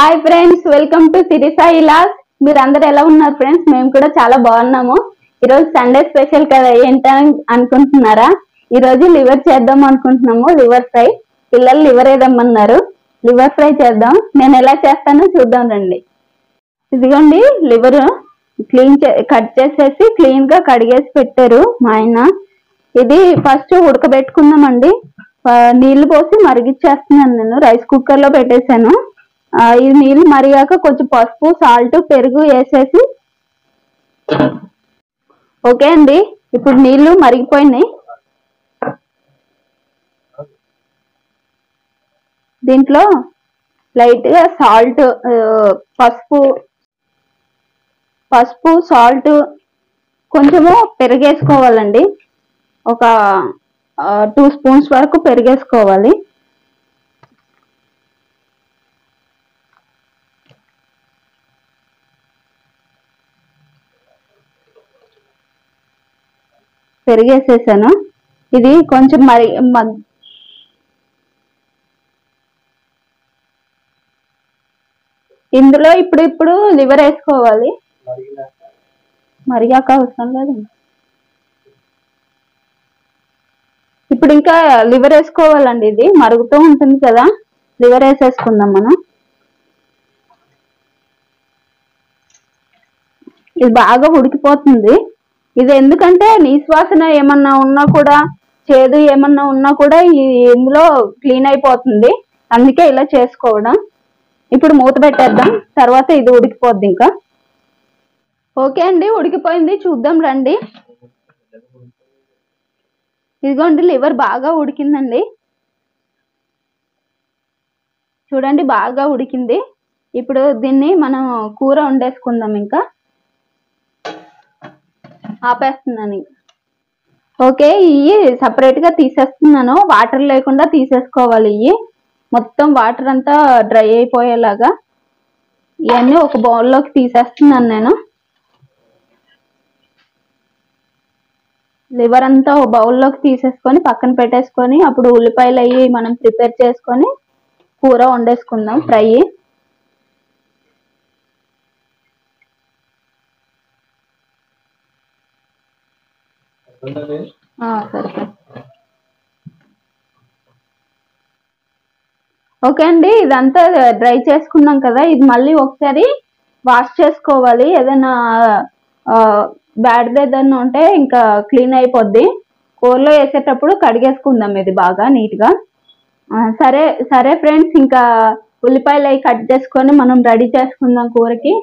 Hi friends welcome to సిరిసా ఇలాస్ మీరు అందరు ఎలా ఉన్నారు ఫ్రెండ్స్ మేము కూడా చాలా బాగున్నాము ఈరోజు సండే స్పెషల్ కదా ఏంటని అనుకుంటున్నారా ఈ రోజు లివర్ చేద్దాం అనుకుంటున్నాము లివర్ ఫ్రై పిల్లలు లివర్ వేదమ్మన్నారు లివర్ ఫ్రై చేద్దాం నేను ఎలా చేస్తానో చూద్దాం రండి ఇదిగోండి లివర్ క్లీన్ కట్ చేసేసి క్లీన్ గా కడిగేసి పెట్టారు మా ఆయన ఇది ఫస్ట్ ఉడకబెట్టుకుందామండి ఆ, నీళ్లు పోసి మరిగిచ్చేస్తున్నాను నేను రైస్ కుక్కర్ లో పెట్టేశాను ఆ, ఈ నీళ్లు మరిగాక కొంచెం పసుపు సాల్ట్ పెరుగు వేసేసి ఓకే అండి ఇప్పుడు నీళ్లు మరిగిపోయినాయి దీంట్లో లైట్ గా సాల్ట్ పసుపు పసుపు సాల్ట్ కొంచెము పెరిగేసుకోవాలండి ఒక టూ స్పూన్స్ వరకు పెరిగేసుకోవాలి పెరిగేసేసాను ఇది కొంచెం మరి మగ్ ఇందులో ఇప్పుడు ఇప్పుడు లివర్ వేసుకోవాలి మరిగాక అవసరం లేదు ఇప్పుడు ఇంకా లివర్ వేసుకోవాలండి ఇది మరుగుతూ ఉంటుంది కదా లివర్ వేసేసుకుందాం మనం ఇది బాగా ఉడికిపోతుంది ఇది ఎందుకంటే నిశ్వాసన ఏమన్నా ఉన్నా కూడా చేదు ఏమన్నా ఉన్నా కూడా ఈ ఇందులో క్లీన్ అయిపోతుంది అందుకే ఇలా చేసుకోవడం ఇప్పుడు మూత పెట్టేద్దాం తర్వాత ఇది ఉడికిపోద్ది ఇంకా ఓకే అండి ఉడికిపోయింది చూద్దాం రండి ఇదిగోండి లివర్ బాగా ఉడికిందండి చూడండి బాగా ఉడికింది ఇప్పుడు దీన్ని మనం కూర వండేసుకుందాం ఇంకా ఆపేస్తున్నాను ఇంకా. ఓకే ఇవి సపరేట్ గా తీసేస్తున్నాను వాటర్ లేకుండా తీసేసుకోవాలి ఇవి మొత్తం వాటర్ అంతా డ్రై అయిపోయేలాగా ఇవన్నీ ఒక బౌల్లోకి తీసేస్తున్నాను నేను లివర్ అంతా ఒక బౌల్లోకి తీసేసుకొని పక్కన పెట్టేసుకొని అప్పుడు ఉల్లిపాయలు అవి మనం ప్రిపేర్ చేసుకొని కూర వండేసుకుందాం ఫ్రై ఆ, సరే సరే ఓకే అండి ఇదంతా డ్రై చేసుకున్నాం కదా ఇది మళ్ళీ ఒకసారి వాష్ చేసుకోవాలి ఏదైనా బ్యాడ్ ఏదైనా ఉంటే ఇంకా క్లీన్ అయిపోద్ది కూరలో వేసేటప్పుడు కడిగేసుకుందాం ఇది బాగా నీట్గా ఆ, సరే సరే ఫ్రెండ్స్ ఇంకా ఉల్లిపాయలు అవి కట్ చేసుకొని మనం రెడీ చేసుకుందాం కూరకి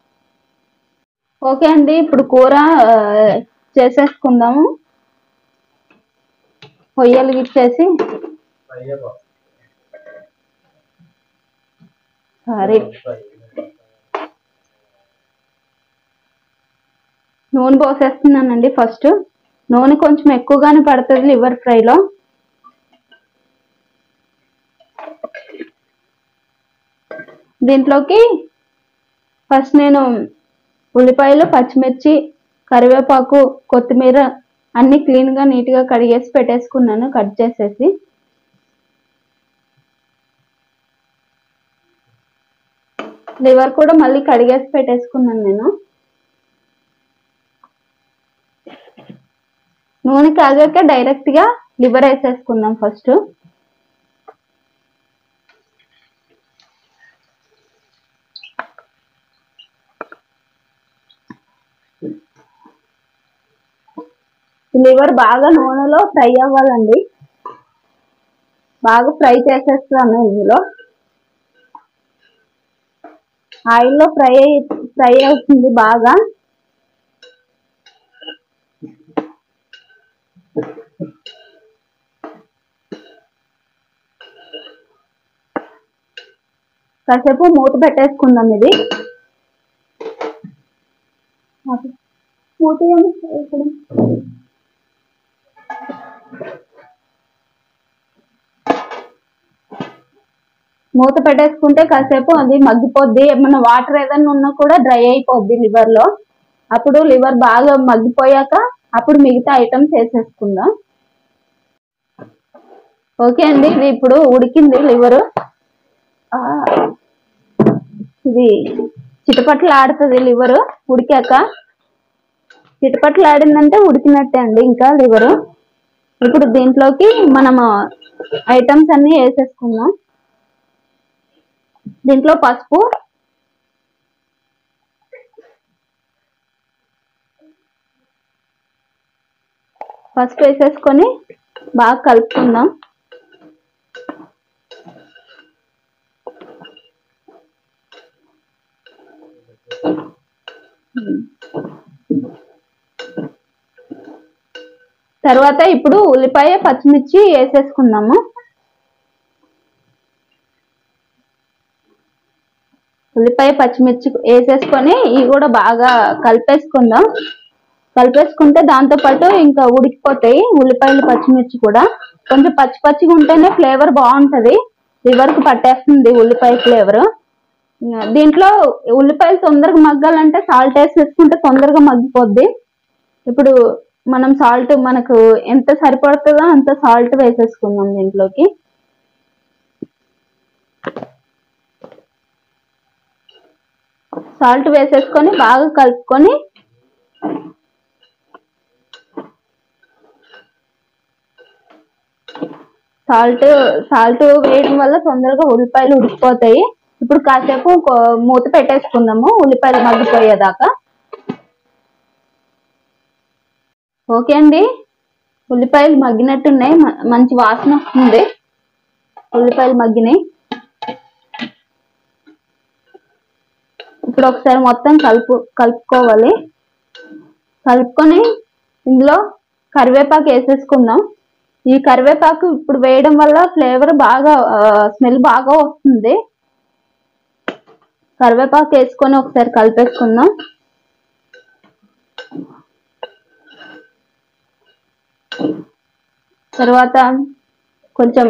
ఓకే అండి ఇప్పుడు కూర ఆ, చేసేసుకుందాము పొయ్యలు ఇచ్చేసి సరే నూనె పోసేస్తున్నానండి ఫస్ట్ నూనె కొంచెం ఎక్కువగానే పడుతుంది లివర్ ఫ్రైలో దీంట్లోకి ఫస్ట్ నేను ఉల్లిపాయలు పచ్చిమిర్చి కరివేపాకు కొత్తిమీర అన్ని క్లీన్ గా నీట్ గా కడిగేసి పెట్టేసుకున్నాను కట్ చేసేసి లివర్ కూడా మళ్ళీ కడిగేసి పెట్టేసుకున్నాను నేను నూనె కాగాక డైరెక్ట్ గా లివర్ వేసేసుకుందాం ఫస్ట్ లివర్ బాగా నూనెలో ఫ్రై అవ్వాలండి బాగా ఫ్రై చేసేస్తాను ఇందులో ఆయిల్లో ఫ్రై ఫ్రై అవుతుంది బాగా కాసేపు మూత పెట్టేసుకుందాం ఇది మూత ఏమి ఇక్కడ మూత పెట్టేసుకుంటే కాసేపు అది మగ్గిపోద్ది ఏమన్నా వాటర్ ఏదైనా ఉన్నా కూడా డ్రై అయిపోద్ది లివర్ లో అప్పుడు లివర్ బాగా మగ్గిపోయాక అప్పుడు మిగతా ఐటమ్స్ వేసేసుకుందాం ఓకే అండి ఇది ఇప్పుడు ఉడికింది లివర్ ఇది చిటపట్లు ఆడుతుంది లివర్ ఉడికాక చిటపట్లు ఆడిందంటే ఉడికినట్టే అండి ఇంకా లివరు ఇప్పుడు దీంట్లోకి మనము ఐటమ్స్ అన్ని వేసేసుకుందాం దీంట్లో పసుపు పసుపు వేసేసుకొని బాగా కలుపుకుందాం తర్వాత ఇప్పుడు ఉల్లిపాయ పచ్చిమిర్చి వేసేసుకుందాము ఉల్లిపాయ పచ్చిమిర్చి వేసేసుకొని ఇవి కూడా బాగా కలిపేసుకుందాం కలిపేసుకుంటే దాంతో పాటు ఇంకా ఉడికిపోతాయి ఉల్లిపాయలు పచ్చిమిర్చి కూడా కొంచెం పచ్చి పచ్చిగా ఉంటేనే ఫ్లేవర్ బాగుంటది లివర్ కు పట్టేస్తుంది ఉల్లిపాయ ఫ్లేవర్ దీంట్లో ఉల్లిపాయలు తొందరగా మగ్గాలంటే సాల్ట్ వేసేసుకుంటే తొందరగా మగ్గిపోద్ది ఇప్పుడు మనం సాల్ట్ మనకు ఎంత సరిపడుతుందో అంత సాల్ట్ వేసేసుకుందాం దీంట్లోకి సాల్ట్ వేసేసుకొని బాగా కలుపుకొని సాల్ట్ సాల్ట్ వేయడం వల్ల తొందరగా ఉల్లిపాయలు ఉడికిపోతాయి ఇప్పుడు కాసేపు కొ- మూత పెట్టేసుకుందాము ఉల్లిపాయలు మగ్గిపోయేదాకా ఓకే అండి ఉల్లిపాయలు మగ్గినట్టున్నాయి మ- మంచి వాసన వస్తుంది ఉల్లిపాయలు మగ్గినాయి ఇప్పుడు ఒకసారి మొత్తం కలుపు కలుపుకోవాలి కలుపుకొని ఇందులో కరివేపాకు వేసేసుకుందాం ఈ కరివేపాకు ఇప్పుడు వేయడం వల్ల ఫ్లేవర్ బాగా స్మెల్ బాగా వస్తుంది కరివేపాకు వేసుకొని ఒకసారి కలిపేసుకుందాం తర్వాత కొంచెం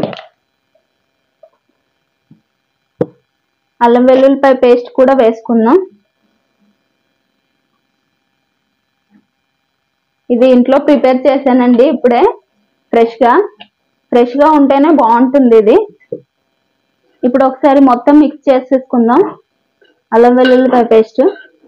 అల్లం వెల్లుల్లిపాయ పేస్ట్ కూడా వేసుకుందాం ఇది ఇంట్లో ప్రిపేర్ చేశానండి ఇప్పుడే ఫ్రెష్ గా ఫ్రెష్ గా ఉంటేనే బాగుంటుంది ఇది ఇప్పుడు ఒకసారి మొత్తం మిక్స్ చేసేసుకుందాం అల్లం వెల్లుల్లిపాయ పేస్ట్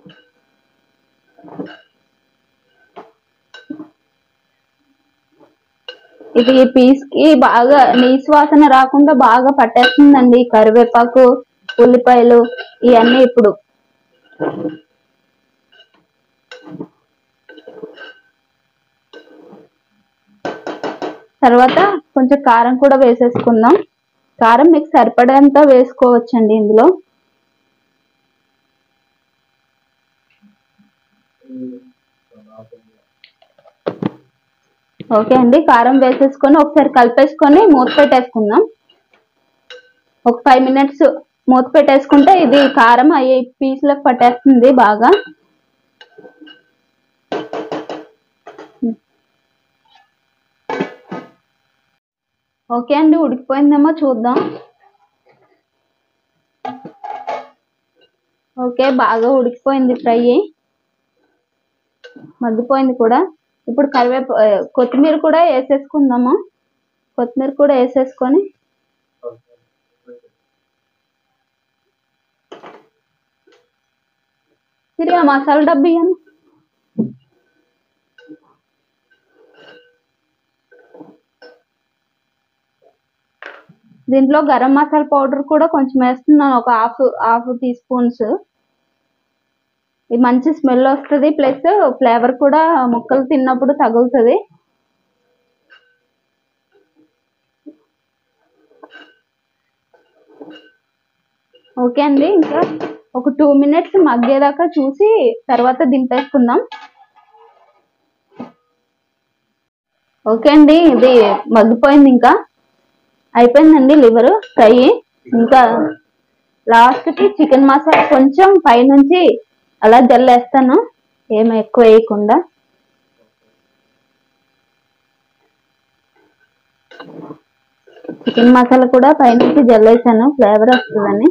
ఇది పీస్ కి బాగా నీసు వాసన రాకుండా బాగా పట్టేస్తుందండి ఈ కరివేపాకు ఉల్లిపాయలు ఇవన్నీ ఇప్పుడు తర్వాత కొంచెం కారం కూడా వేసేసుకుందాం కారం మీకు సరిపడేంత వేసుకోవచ్చండి ఇందులో ఓకే అండి కారం వేసేసుకొని ఒకసారి కలిపేసుకొని మూత పెట్టేసుకుందాం ఒక ఫైవ్ మినిట్స్ మూత పెట్టేసుకుంటే ఇది కారం అయ్యే పీసులకు పట్టేస్తుంది బాగా ఓకే అండి ఉడికిపోయిందేమో చూద్దాం ఓకే బాగా ఉడికిపోయింది ఫ్రై మగ్గిపోయింది కూడా ఇప్పుడు కరివేప ఆ, కొత్తిమీర కూడా వేసేసుకుందాము కొత్తిమీర కూడా వేసేసుకొని తిరిగి ఆ మసాలా డబ్బు ఇయ్యను దీంట్లో గరం మసాలా పౌడర్ కూడా కొంచెం వేస్తున్నాను ఒక హాఫ్ హాఫ్ టీ స్పూన్స్ ఇది మంచి స్మెల్ వస్తుంది ప్లస్ ఫ్లేవర్ కూడా ముక్కలు తిన్నప్పుడు తగులుతుంది ఓకే అండి ఇంకా ఒక టూ మినిట్స్ మగ్గేదాకా చూసి తర్వాత దింపేసుకుందాం ఓకే అండి ఇది మగ్గిపోయింది ఇంకా అయిపోయిందండి లివర్ ఫ్రై ఇంకా లాస్ట్ కి చికెన్ మసాలా కొంచెం పైనుంచి అలా జల్లేస్తాను ఏమి ఎక్కువ వేయకుండా చికెన్ మసాలా కూడా పైనుంచి జల్లేసాను ఫ్లేవర్ వస్తుందని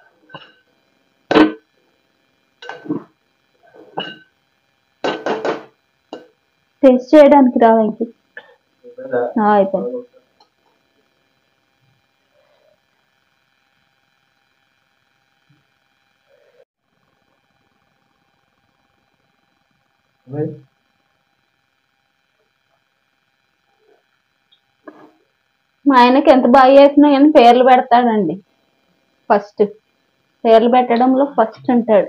టేస్ట్ చేయడానికి రావా ఇంక ఆ, అయిపోయింది మా ఆయనకి ఎంత బాగా చేసినా కానీ పేర్లు పెడతాడండి ఫస్ట్ పేర్లు పెట్టడంలో ఫస్ట్ ఉంటాడు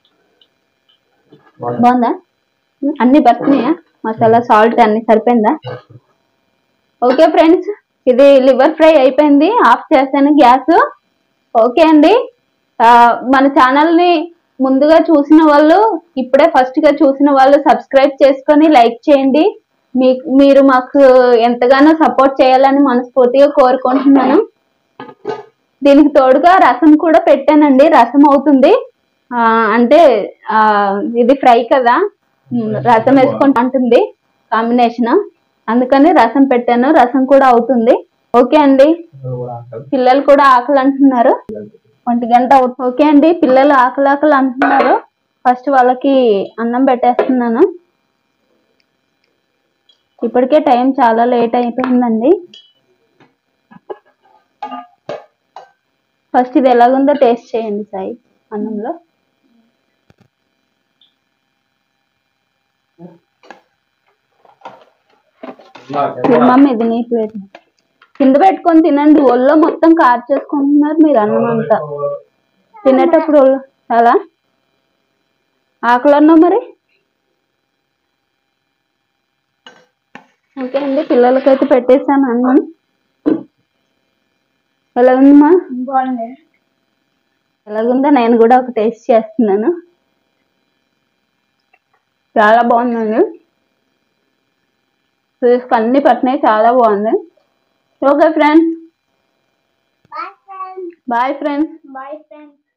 బాగుందా అన్ని పడుతున్నాయా మసాలా సాల్ట్ అన్ని సరిపోయిందా ఓకే ఫ్రెండ్స్ ఇది లివర్ ఫ్రై అయిపోయింది ఆఫ్ చేశాను గ్యాస్ ఓకే అండి ఆ, మన ఛానల్ ని ముందుగా చూసిన వాళ్ళు ఇప్పుడే ఫస్ట్ గా చూసిన వాళ్ళు సబ్స్క్రైబ్ చేసుకొని లైక్ చేయండి మీ మీరు మాకు ఎంతగానో సపోర్ట్ చేయాలని మనస్ఫూర్తిగా కోరుకుంటున్నాను దీనికి తోడుగా రసం కూడా పెట్టానండి రసం అవుతుంది ఆ, అంటే ఆ, ఇది ఫ్రై కదా ఉమ్, రసం వేసుకుంటూ ఉంటుంది కాంబినేషన్ అందుకని రసం పెట్టాను రసం కూడా అవుతుంది ఓకే అండి పిల్లలు కూడా ఆకలి అంటున్నారు ఒంటి గంట అవుతుంది ఓకే అండి పిల్లలు ఆకలి ఆకలి అంటున్నారు ఫస్ట్ వాళ్ళకి అన్నం పెట్టేస్తున్నాను ఇప్పటికే టైం చాలా లేట్ అయిపోయిందండి ఫస్ట్ ఇది ఎలాగుందో టేస్ట్ చేయండి సాయి అన్నంలో మమ్మీ ఇది నీ ప్లేట్ కింద పెట్టుకొని తినండి ఒళ్ళో మొత్తం కార్ చేసుకుంటున్నారు మీరు అన్నం అంతా తినేటప్పుడు ఒళ్ళు చాలా ఆకలి అన్నావు మరి ఓకే అండి పిల్లలకైతే పెట్టేసాను అన్నం ఎలా ఉందమ్మా బాగుంది ఎలాగుందో నేను కూడా ఒక టేస్ట్ చేస్తున్నాను చాలా బాగుందండి ఫిష్కి అన్ని పట్టినాయి చాలా బాగుంది okay friends bye friends bye friends bye friends